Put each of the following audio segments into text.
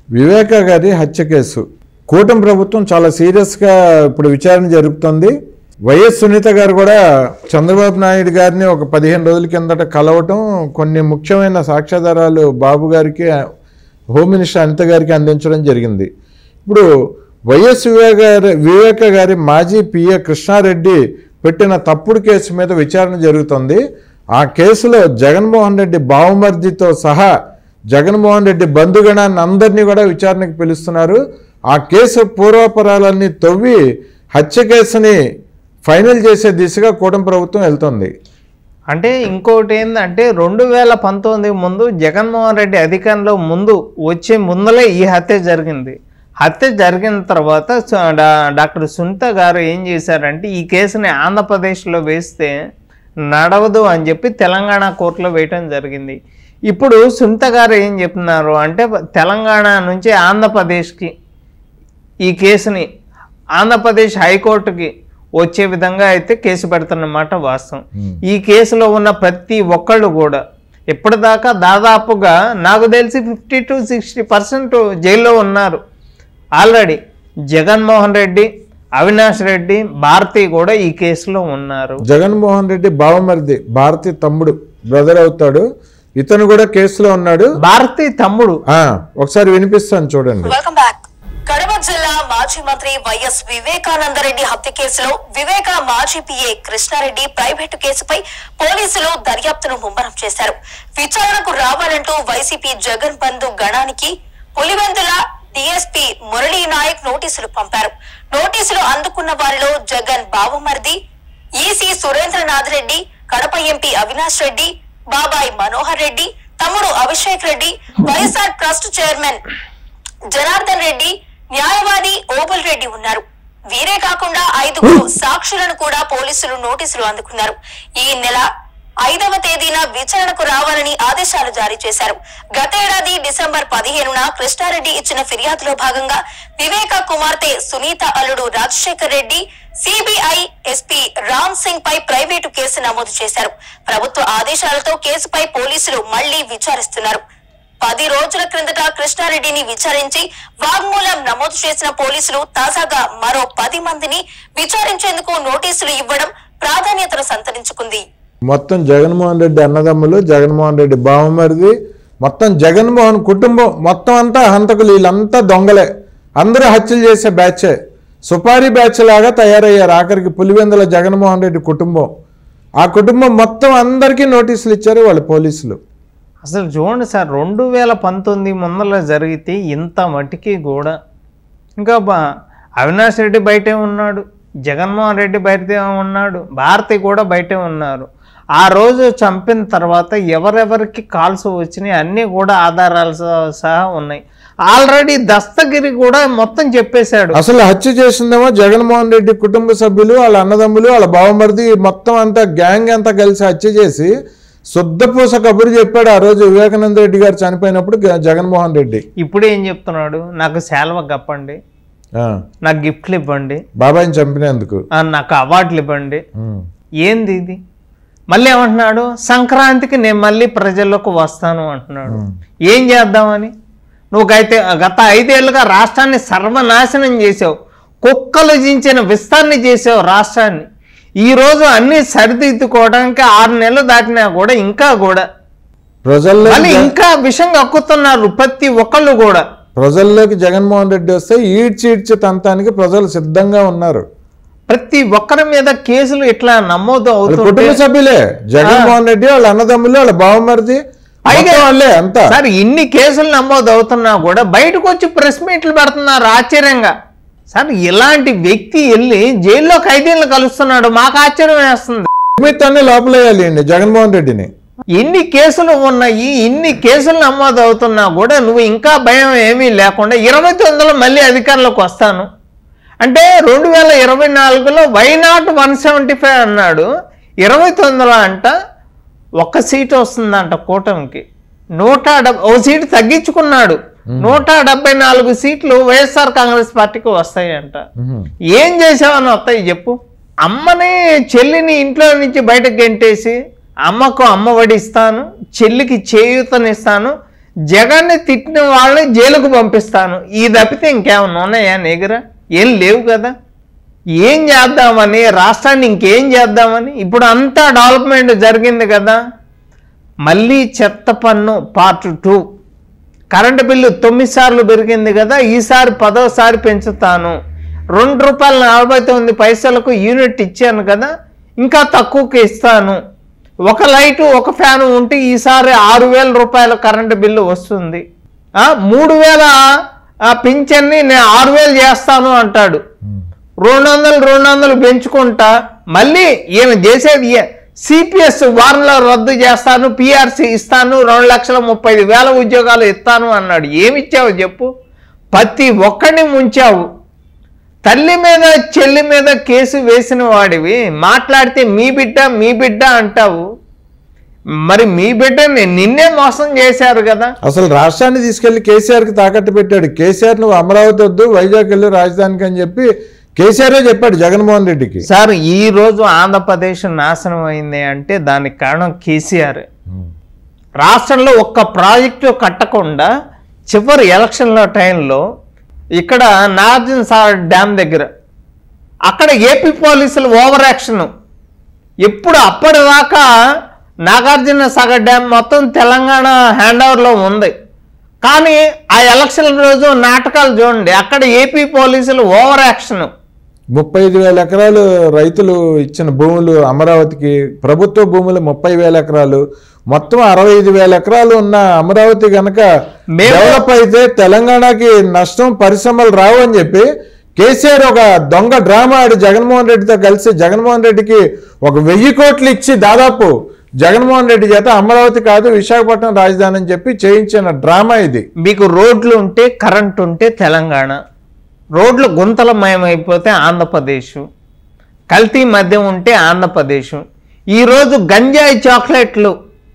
వివేక గారి హత్య కేసు కూటమి ప్రభుత్వం చాలా సీరియస్గా ఇప్పుడు విచారణ జరుగుతుంది వైఎస్ సునీత గారు కూడా చంద్రబాబు నాయుడు గారిని ఒక పదిహేను రోజుల కిందట కలవటం కొన్ని ముఖ్యమైన సాక్ష్యాధారాలు బాబు గారికి హోమ్ మినిస్టర్ అనిత గారికి అందించడం జరిగింది ఇప్పుడు వైఎస్ వివేక గారి వివేక గారి మాజీ పిఏ కృష్ణారెడ్డి పెట్టిన తప్పుడు కేసు మీద విచారణ జరుగుతుంది ఆ కేసులో జగన్మోహన్ రెడ్డి బావమర్దితో సహా జగన్మోహన్ రెడ్డి బంధుగణాన్ని అందరినీ కూడా విచారణకు పిలుస్తున్నారు ఆ కేసు పూర్వాపరాలన్నీ తవ్వి హత్య కేసుని ఫైనల్ చేసే దిశగా కూటమి ప్రభుత్వం వెళ్తుంది అంటే ఇంకోటి ఏంటంటే రెండు వేల పంతొమ్మిది ముందు జగన్మోహన్ రెడ్డి అధికారంలో ముందు వచ్చే ముందలే ఈ హత్య జరిగింది హత్య జరిగిన తర్వాత స- డా- డాక్టర్ సునీత గారు ఏం చేశారంటే ఈ కేసుని ఆంధ్రప్రదేశ్లో వేస్తే నడవదు అని చెప్పి తెలంగాణ కోర్టులో వేయటం జరిగింది ఇప్పుడు సునీత గారు ఏం చెప్తున్నారు అంటే తెలంగాణ నుంచి ఆంధ్రప్రదేశ్కి ఈ కేసుని ఆంధ్రప్రదేశ్ హైకోర్టుకి వచ్చే విధంగా అయితే కేసు పెడుతున్నమాట వాస్తవం ఈ కేసులో ఉన్న ప్రతి ఒక్కళ్ళు కూడా ఇప్పటిదాకా దాదాపుగా నాకు తెలిసి ఫిఫ్టీ టు సిక్స్టీ పర్సెంట్ జైల్లో ఉన్నారు ఆల్రెడీ జగన్మోహన్ రెడ్డి అవినాష్ రెడ్డి భారతి కూడా ఈ కేసులో ఉన్నారు జగన్మోహన్ రెడ్డి బావమరిది భారతి తమ్ముడు బ్రదర్ అవుతాడు ఇతను కూడా కేసులో ఉన్నాడు భారతి తమ్ముడు ఆ ఒకసారి వినిపిస్తాను చూడండి వెల్కమ్ బ్యాక్ కడప జిల్లా మాజీ మంత్రి వైఎస్ వివేకానందరెడ్డి హత్య కేసులో వివేక మాజీ పిఏ కృష్ణారెడ్డి ప్రైవేటు కేసుపై పోలీసులు దర్యాప్తును ముమ్మరం చేశారు విచారణకు రావాలంటూ వైసీపీ జగన్ బంధు గణానికి పులివెందుల డిఎస్పీ మురళీ నాయక్ నోటీసులు పంపారు నోటీసులు అందుకున్న వారిలో జగన్ బావమర్ది ఈసీ సురేంద్రనాథ్ రెడ్డి కడప ఎంపీ అవినాష్ రెడ్డి బాబాయ్ మనోహర్ రెడ్డి తమ్ముడు Abhishek Reddy YSR trust chairman Janardhan Reddy న్యాయవాది ఓబుల్ రెడ్డి ఉన్నారు వీరే కాకుండా ఐదుగురు సాక్షులను కూడా పోలీసులు నోటీసులు అందుకున్నారు ఈ నెల ఐదవ తేదీన విచారణకు రావాలని ఆదేశాలు జారీ చేశారు గతేడాది డిసెంబర్ పదిహేనున కృష్ణారెడ్డి ఇచ్చిన ఫిర్యాదులో భాగంగా వివేక కుమార్తె సునీత అల్లుడు రాజశేఖర్ రెడ్డి సిబిఐ ఎస్పీ రామ్ సింగ్ పై ప్రైవేటు కేసు నమోదు చేశారు ప్రభుత్వ ఆదేశాలతో కేసుపై పోలీసులు మళ్లీ విచారిస్తున్నారు పది రోజుల క్రిందట కృష్ణారెడ్డిని విచారించి వాగ్మూలం నమోదు చేసిన పోలీసులు తాజాగా మరో పది మందిని విచారించేందుకు నోటీసులు ఇవ్వడం ప్రాధాన్యతను సంతరించుకుంది మొత్తం జగన్మోహన్ రెడ్డి అన్నదమ్ములు జగన్మోహన్ రెడ్డి బావమరిది మొత్తం జగన్మోహన్ కుటుంబం మొత్తం అంతా హంతకులు వీళ్ళంతా దొంగలే అందరూ హత్యలు చేసే బ్యాచే సుపారీ బ్యాచ్ లాగా తయారయ్యారు ఆఖరికి పులివెందుల జగన్మోహన్ రెడ్డి కుటుంబం ఆ కుటుంబం మొత్తం అందరికీ నోటీసులు ఇచ్చారు వాళ్ళ పోలీసులు అసలు చూడండి సార్ రెండు వేల పంతొమ్మిది ముందర జరిగితే ఇంత మటుకి కూడా ఇంకా బా అవినాష్ రెడ్డి బయటే ఉన్నాడు జగన్మోహన్ రెడ్డి బయటే ఉన్నాడు భారతి కూడా బయటే ఉన్నారు ఆ రోజు చంపిన తర్వాత ఎవరెవరికి కాల్స్ వచ్చినాయి అన్నీ కూడా ఆధారాలు సహా- సహా ఉన్నాయి ఆల్రెడీ దస్తగిరి కూడా మొత్తం చెప్పేశాడు అసలు హత్య చేసిందేమో జగన్మోహన్ రెడ్డి కుటుంబ సభ్యులు వాళ్ళ అన్నదమ్ములు వాళ్ళ బావమరిది మొత్తం అంతా గ్యాంగ్ అంతా కలిసి హత్య చేసి శుద్ధపూస కబురు చెప్పాడు ఆ రోజు వివేకానంద రెడ్డి గారు చనిపోయినప్పుడు గ- జగన్మోహన్ రెడ్డి ఇప్పుడు ఏం చెప్తున్నాడు నాకు శాల్వ కప్పండి ఆ, నాకు గిఫ్ట్లు ఇవ్వండి బాబాయిని చంపినందుకు ఆ, నాకు అవార్డులు ఇవ్వండి ఉమ్. ఏంది ఇది మళ్ళీ ఏమంటున్నాడు సంక్రాంతికి నేను మళ్ళీ ప్రజల్లోకి వస్తాను అంటున్నాడు ఏం చేద్దామని నువ్వు గైతే గత ఐదేళ్లుగా రాష్ట్రాన్ని సర్వనాశనం చేసావు కుక్కలు జించిన విస్తారణ చేసావు రాష్ట్రాన్ని ఈ రోజు అన్ని సరిదిద్దుకోవడానికి ఆరు నెలలు దాటినా కూడా ఇంకా కూడా ప్రజల్లో మళ్ళీ ఇంకా విషం కక్కుతున్నారు ప్రతి ఒక్కళ్ళు కూడా ప్రజల్లోకి జగన్మోహన్ రెడ్డి వస్తే ఈడ్చి ఈడ్చి తంతానికి ప్రజలు సిద్ధంగా ఉన్నారు ప్రతి ఒక్కరి మీద కేసులు ఇట్లా నమోదు వాళ్ళ అవుతుంటే కుటుంబ సభ్యులే జగన్మోహన్ రెడ్డి వాళ్ళ అన్నదమ్ములు వాళ్ళ బావమరిది పైగా- మొత్తం వాళ్ళే అంతా సార్ ఇన్ని కేసులు నమోదు అవుతున్నా కూడా బయటకు వచ్చి ప్రెస్ మీట్లు పెడుతున్నారు ఆశ్చర్యంగా సార్ ఇలాంటి వ్యక్తి వెళ్ళి జైల్లో ఖైదీలను కలుస్తున్నాడు మాకు ఆశ్చర్యం వేస్తుంది నిమిత్తాన్ని లోపలేయాలి జగన్మోహన్ రెడ్డిని ఎన్ని కేసులు ఉన్నాయి ఇన్ని కేసులు నమోదు అవుతున్నా కూడా నువ్వు ఇంకా భయం ఏమీ లేకుండా ఇరవై తొమ్మిదిలో మళ్ళీ అధికారంలోకి వస్తాను అంటే రెండు వేల ఇరవై నాలుగులో why not one seventy five అన్నాడు ఇరవై తొమ్మిదిలో అంట ఒక్క సీటు వస్తుందంట కూటమికి నూట డెబ్ ఓ సీటు తగ్గించుకున్నాడు నూట డెబ్బై నాలుగు సీట్లు వైఎస్ఆర్ కాంగ్రెస్ పార్టీకి వస్తాయంట ఉహు. ఏం చేసావని వస్తాయి చెప్పు అమ్మని చెల్లిని ఇంట్లో నుంచి బయటకు గెంటేసి అమ్మకు అమ్మఒడి ఇస్తాను చెల్లికి చేయూతనిస్తాను జగన్ని తిట్టిన వాళ్ళని జైలుకు పంపిస్తాను ఈ తప్పితే ఇంకేమన్నా ఉన్నాయా నిగర ఏం లేవు కదా ఏం చేద్దామని రాష్ట్రాన్ని ఇంకేం చేద్దామని ఇప్పుడు అంతా డెవలప్మెంట్ జరిగింది కదా మళ్ళీ చెత్త పన్ను పార్ట్ టూ కరెంటు బిల్లు తొమ్మిది సార్లు పెరిగింది కదా ఈసారి పదోసారి పెంచుతాను రెండు రూపాయల నలభై తొమ్మిది పైసలకు యూనిట్ ఇచ్చాను కదా ఇంకా తక్కువకి ఇస్తాను ఒక లైటు ఒక ఫ్యాను ఉంటే ఈసారి ఆరు వేల రూపాయల కరెంటు బిల్లు వస్తుంది ఆ, మూడు వేల ఆ, పింఛన్ని నేను ఆరు వేలు చేస్తాను అంటాడు రెండు వందలు రెండు వందలు పెంచుకుంటా మళ్ళీ ఈయన చేసేది సిపిఎస్ వారంలో రద్దు చేస్తాను పిఆర్సి ఇస్తాను రెండు లక్షల ముప్పై ఐదు వేల ఉద్యోగాలు ఇస్తాను అన్నాడు ఏమి ఇచ్చావు చెప్పు ప్రతి ఒక్కడిని ముంచావు తల్లి మీద చెల్లి మీద కేసు వేసిన వాడివి మాట్లాడితే మీ బిడ్డ మీ బిడ్డ అంటావు మరి మీ బిడ్డని నిన్నే మోసం చేశారు కదా అసలు రాష్ట్రాన్ని తీసుకెళ్లి కేసీఆర్కి తాకట్టు పెట్టాడు కేసీఆర్ నువ్వు అమరావతి వద్దు వైజాగ్ వెళ్ళు రాజధానికి అని చెప్పి కేసీఆరే చెప్పాడు జగన్మోహన్ రెడ్డికి సార్ ఈ రోజు ఆంధ్రప్రదేశ్ నాశనం అయింది అంటే దానికి కారణం కేసీఆర్ రాష్ట్రంలో ఒక్క ప్రాజెక్టు కట్టకుండా చివరి ఎలక్షన్ల టైంలో ఇక్కడ నాగార్జున సాగర్ డ్యామ్ దగ్గర అక్కడ ఏపీ పోలీసులు ఓవర్ యాక్షన్ ఎప్పుడు అప్పటిదాకా నాగార్జున సాగర్ డ్యామ్ మొత్తం తెలంగాణ హ్యాండ్ ఓవర్లో ఉంది కానీ ఆ ఎలక్షన్ రోజు నాటకాలు చూడండి అక్కడ ఏపీ పోలీసులు ఓవర్ యాక్షన్ ముప్పై ఐదు వేల ఎకరాలు రైతులు ఇచ్చిన భూములు అమరావతికి ప్రభుత్వ భూములు ముప్పై వేల ఎకరాలు మొత్తం అరవై ఐదు వేల ఎకరాలు ఉన్న అమరావతి గనక మేము- డెవలప్ అయితే తెలంగాణకి నష్టం పరిశ్రమలు రావు అని చెప్పి కేసీఆర్ ఒక దొంగ డ్రామా ఆడి జగన్మోహన్ రెడ్డితో కలిసి జగన్మోహన్ రెడ్డికి ఒక వెయ్యి కోట్లు ఇచ్చి దాదాపు జగన్మోహన్ రెడ్డి చేత అమరావతి కాదు విశాఖపట్నం రాజధాని అని చెప్పి చేయించిన డ్రామా ఇది మీకు రోడ్లు ఉంటే కరెంట్ ఉంటే తెలంగాణ రోడ్లు గుంతలమయమైపోతే ఆంధ్రప్రదేశ్ కల్తీ మద్యం ఉంటే ఆంధ్రప్రదేశ్ ఈరోజు గంజాయి చాక్లెట్లు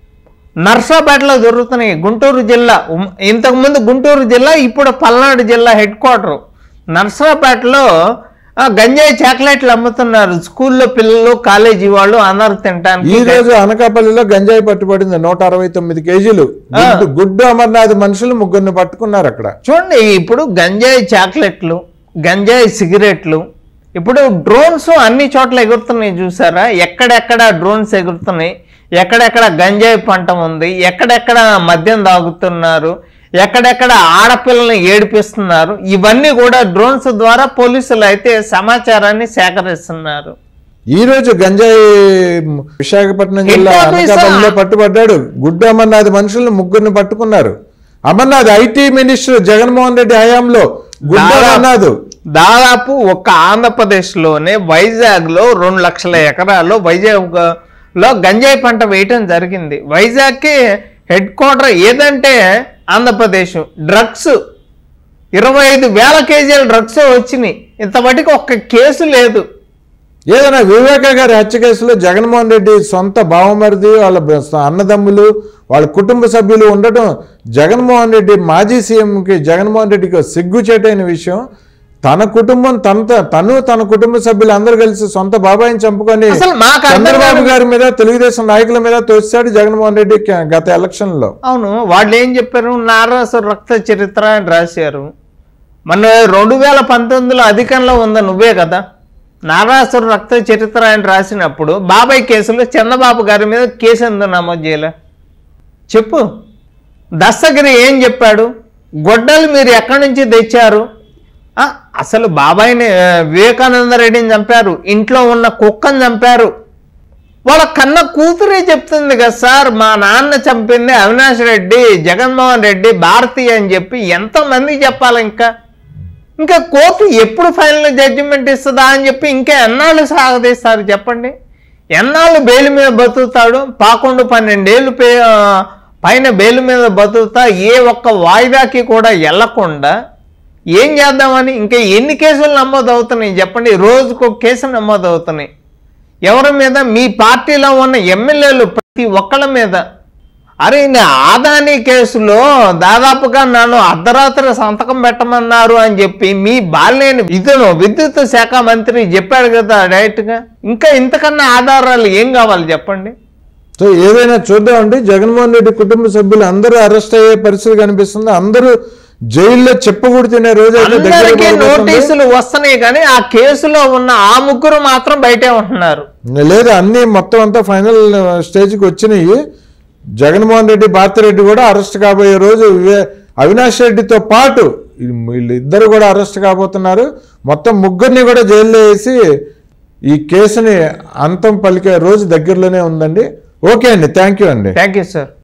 నర్సాపేటలో దొరుకుతున్నాయి గుంటూరు జిల్లా ఉమ్, ఇంతకుముందు గుంటూరు జిల్లా ఇప్పుడు పల్నాడు జిల్లా హెడ్ క్వార్టర్ నర్సాపేటలో ఆ, గంజాయి చాక్లెట్లు అమ్ముతున్నారు స్కూల్లో పిల్లలు కాలేజీ వాళ్ళు అందరు ఈ తినడానికి రోజు అనకాపల్లిలో గంజాయి పట్టుబడింది నూట అరవై తొమ్మిది కేజీలు గుడ్డు- గుడ్డు అమర్నాథ్ మనుషులు ముగ్గురిని పట్టుకున్నారు అక్కడ చూడండి ఇప్పుడు గంజాయి చాక్లెట్లు గంజాయి సిగరెట్లు ఇప్పుడు డ్రోన్స్ అన్ని చోట్ల ఎగురుతున్నాయి చూసారా ఎక్కడెక్కడ డ్రోన్స్ ఎగురుతున్నాయి ఎక్కడెక్కడ గంజాయి పంట ఉంది ఎక్కడెక్కడ మద్యం తాగుతున్నారు ఎక్కడెక్కడ ఆడపిల్లల్ని ఏడిపిస్తున్నారు ఇవన్నీ కూడా డ్రోన్స్ ద్వారా పోలీసులు అయితే సమాచారాన్ని సేకరిస్తున్నారు ఈ రోజు గంజాయి విశాఖపట్నం జిల్లా ఎంత పైసా? అనకాపల్లిలో పట్టుబడ్డాడు గుడ్డు అమర్నాథ్ మనుషులను ముగ్గురిని పట్టుకున్నారు అమర్నాథ్ ఐటీ మినిస్టర్ జగన్మోహన్ రెడ్డి హయాంలో గుడ్డు దాదాపు- అమర్నాథ్ దాదాపు ఒక్క ఆంధ్రప్రదేశ్లోనే వైజాగ్లో రెండు లక్షల ఎకరాలు వైజాగ్లో గంజాయి పంట వేయటం జరిగింది వైజాగ్కి హెడ్ క్వార్టర్ ఏదంటే ఆంధ్రప్రదేశ్ డ్రగ్స్ ఇరవై ఐదు వేల కేజీల డ్రగ్స్ వచ్చినాయి ఇంతమటికి ఒక్క కేసు లేదు ఏదైనా వివేక గారి హత్య కేసులో జగన్మోహన్ రెడ్డి సొంత బావమరిది వాళ్ళ బ- అన్నదమ్ములు వాళ్ళ కుటుంబ సభ్యులు ఉండటం జగన్మోహన్ రెడ్డి మాజీ సీఎంకి జగన్మోహన్ రెడ్డికి ఒక సిగ్గుచేటైన విషయం తన కుటుంబం తన తను తన కుటుంబ సభ్యులు అందరూ కలిసి సొంత బాబాయిని చంపుకొని అసలు మాకు అర్థం చంద్రబాబు కాదు. గారి మీద తెలుగుదేశం నాయకుల మీద తోస్తాడు జగన్మోహన్ రెడ్డి క- గత ఎలక్షన్ లో అవును వాళ్ళు ఏం చెప్పారు నారాసు రక్త చరిత్ర అని రాశారు మన రెండు వేల పంతొమ్మిదిలో అధికంలో ఉందా నువ్వే కదా నారాసుర రక్త చరిత్ర అని రాసినప్పుడు బాబాయ్ కేసులో చంద్రబాబు గారి మీద కేసు ఎందుకు నమోదు చేయలే చెప్పు దస్తగిరి ఏం చెప్పాడు గొడ్డలు మీరు ఎక్కడి నుంచి తెచ్చారు ఆ, అసలు బాబాయ్ని ఆ, వివేకానంద రెడ్డిని చంపారు ఇంట్లో ఉన్న కుక్కను చంపారు వాళ్ళ కన్న కూతురే చెప్తుంది కదా సార్ మా నాన్న చంపింది అవినాష్ రెడ్డి జగన్మోహన్ రెడ్డి భారతి అని చెప్పి ఎంతమంది చెప్పాలి ఇంకా ఇంకా కోర్టు ఎప్పుడు ఫైనల్ జడ్జిమెంట్ ఇస్తుందా అని చెప్పి ఇంకా ఎన్నాళ్ళు సాగదీస్తారు చెప్పండి ఎన్నాళ్ళు బెయిల్ మీద బతుకుతాడు పాకొండు పన్నెండేళ్ళు పే ఆ, పైన బెయిల్ మీద బతుకుతా ఏ ఒక్క వాయిదాకి కూడా వెళ్లకుండా ఏం చేద్దామని ఇంకా ఎన్ని కేసులు నమోదు అవుతున్నాయి చెప్పండి రోజుకు ఒక కేసు నమోదు అవుతున్నాయి ఎవరి మీద మీ పార్టీలో ఉన్న ఎమ్మెల్యేలు ప్రతి ఒక్కళ్ళ మీద అరే నా ఆదాని కేసులో దాదాపుగా నన్ను అర్ధరాత్రి సంతకం పెట్టమన్నారు అని చెప్పి మీ బాలేని ఇతను విద్యుత్ శాఖ మంత్రి చెప్పాడు కదా డైరెక్ట్గా ఇంకా ఇంతకన్నా ఆధారాలు ఏం కావాలి చెప్పండి సో ఏదైనా చూద్దామండి జగన్మోహన్ రెడ్డి కుటుంబ సభ్యులు అందరూ అరెస్ట్ అయ్యే పరిస్థితి కనిపిస్తుంది అందరూ జైల్లో చెప్పకూడదు తినే రోజు అయితే దగ్గరకు అందరికీ పడబోతుంది. నోటీసులు వస్తున్నాయి కానీ ఆ కేసులో ఉన్న ఆ ముగ్గురు మాత్రం బయటే ఉంటున్నారు లేదు అన్ని మొత్తం అంతా ఫైనల్ స్టేజ్కి వచ్చినాయి జగన్మోహన్ రెడ్డి భారతిరెడ్డి కూడా అరెస్ట్ కాబోయే రోజు వివే- అవినాష్ రెడ్డితో పాటు ఈ- వీళ్ళిద్దరు కూడా అరెస్ట్ కాబోతున్నారు మొత్తం ముగ్గురిని కూడా జైల్లో వేసి ఈ కేసుని అంతం పలికే రోజు దగ్గరలోనే ఉందండి ఓకే అండి థ్యాంక్ యూ అండి థ్యాంక్ యూ సార్